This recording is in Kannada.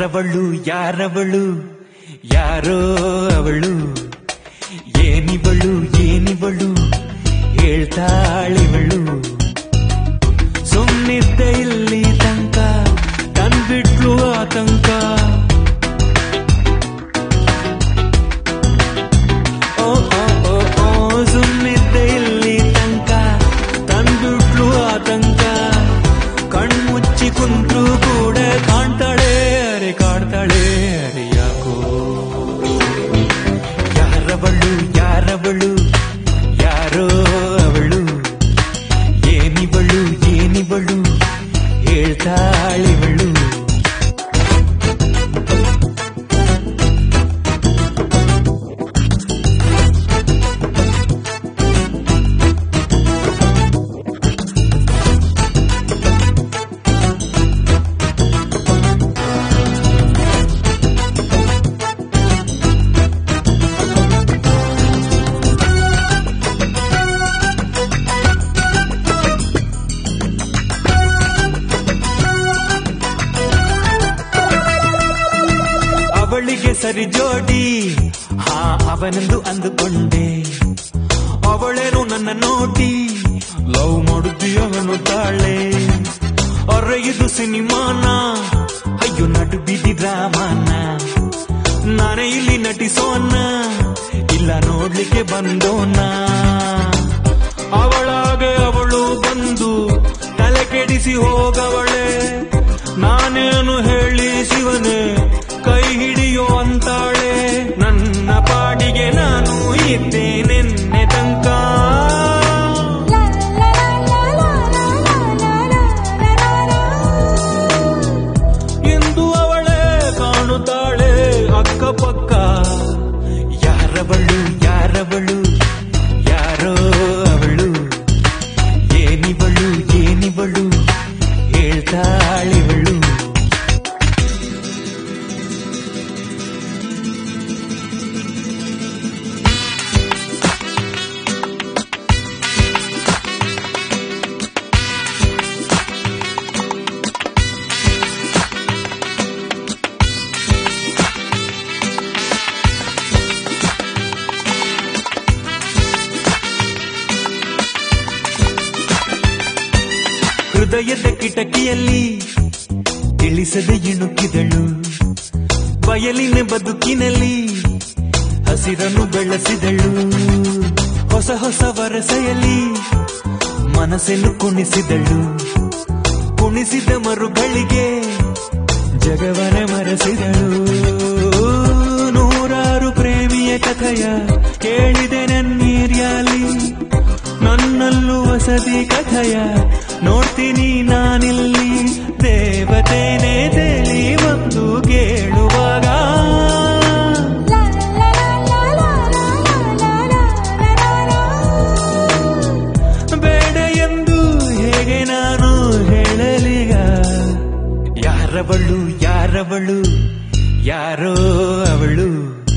ಯಾರವಳು ಯಾರವಳು ಯಾರೋ ಅವಳು ಏನಿವಳು ಏನಿವಳು ಹೇಳ್ತಾಳಿವಳು ಸುಮ್ಮನಿದ್ದ ಇಲ್ಲಿ ತನಕ ತಂದ್ಬಿಟ್ಲು ಆತಂಕ ಓ ಓ ಓ ಓ ಸುಮ್ಮನಿದ್ದ ಇಲ್ಲಿ ತನಕ ತಂದ್ಬಿಟ್ಲು ಆತಂಕ ಕಣ್ಮುಚ್ಚಿ ಕುಂತ್ರು ಕೂಡ ಕಾಣ್ತಾಳೆ ಅರೆ ಕಾಡ್ತಾಳೆ ಅರೆ ಯಾಕೋ ಯಾರವಳು ಯಾರವಳು ಯಾರೋ ಅವಳು ಏನಿವಳು ಏನಿವಳು ಹೇಳ್ತಾಳಿವಳು ಅವಳಿಗೆ ಸರಿ ಜೋಡಿ ಹಾ ಅವನೆಂದು ಅಂದುಕೊಂಡೆ ಅವಳೇನು ನನ್ನ ನೋಡಿ ಲವ್ ಮಾಡುತ್ತೀಯವನು ತಾಳೆ ಅರೆ ಇದು ಸಿನಿಮಾನ ಅಯ್ಯೋ ನಡು ಬಿದಿ ಡ್ರಾಮಾನ ನಾನೇ ಇಲ್ಲಿ ನಟಿಸೋಣ ಇಲ್ಲ ನೋಡ್ಲಿಕ್ಕೆ ಬಂದೋಣ ಅವಳಾಗೆ ಅವಳು ಬಂದು ತಲೆ ಕೆಡಿಸಿ ಹೋಗವಳೆ ನಾನೇನು ಹೇಳಿ ಶಿವನೇ ಕೈ ಹಿಡಿಯೋ ಅಂತಾಳೆ ನನ್ನ ಪಾಡಿಗೆ ನಾನು ಇದ್ದೇನೆನ್ನೆ ತನಕ ಎಂದು ಅವಳೇ ಕಾಣುತ್ತಾಳೆ ಅಕ್ಕಪಕ್ಕ ಯಾರವಳು ಯಾರವಳು ಯಾರೋ ಅವಳು ಏನಿವಳು ಏನಿವಳು ಹೇಳ್ತಾಳಿವಳು ಹೃದಯದ ಕಿಟಕಿಯಲ್ಲಿ ತಿಳಿಸದೆ ಇಣುಕಿದಳು ಬಯಲಿನ ಬದುಕಿನಲ್ಲಿ ಹಸಿರನ್ನು ಬೆಳೆಸಿದಳು ಹೊಸ ಹೊಸ ವರಸೆಯಲ್ಲಿ ಮನಸ್ಸನ್ನು ಕುಣಿಸಿದಳು ಕುಣಿಸಿದ ಮರುಗಳಿಗೆ ಜಗವನ ಮರೆಸಿದಳು ನೂರಾರು ಪ್ರೇಮಿಯ ಕಥೆಯ ಕೇಳಿದೆ ನನ್ನೀರ್ಯಾಲಿ ನನ್ನಲ್ಲೂ ವಸತಿ ಕಥೆಯ ನೋಡ್ತೀನಿ ನಾನಿಲ್ಲಿ ದೇವತೇನೆ ತೇಲಿ ಒಂದು ಕೇಳುವಾಗ ಬೇಡ ಎಂದು ಹೇಗೆ ನಾನು ಹೇಳಲಿಗ ಯಾರವಳು ಯಾರವಳು ಯಾರೋ ಅವಳು